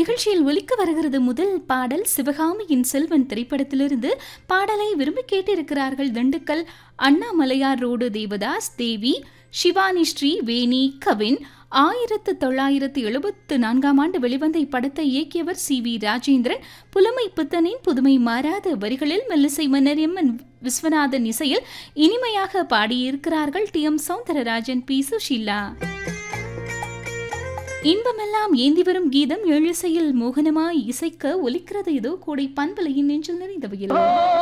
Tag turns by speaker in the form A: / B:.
A: நிகழ்ச்சியில் ஒலிக்க வருகிறது முதல் பாடல் சிவகாமியின் செல்வன் திரைப்படத்திலிருந்து பாடலை விரும்பி கேட்டிருக்கிறார்கள் திண்டுக்கல் அண்ணாமலையார் ரோடு தேவதாஸ் தேவி சிவானி ஸ்ரீ வேணி கவின் ஆயிரத்து தொள்ளாயிரத்து எழுபத்து நான்காம் ஆண்டு வெளிவந்த இப்படத்தை இயக்கியவர் சி வி ராஜேந்திரன் புலமை புத்தனின் புதுமை மாறாத வரிகளில் மெல்லிசை மன்னர் எம் என் விஸ்வநாதன் இசையில் இனிமையாக பாடியிருக்கிறார்கள் T M Soundararajan P Susheela இன்பமெல்லாம் ஏந்தி வரும் கீதம் எழுசையில் மோகனமாய் இசைக்க ஒலிக்கிறது இதோ கோடை பண்பலையின் நெஞ்சில் நிறைந்தவையில்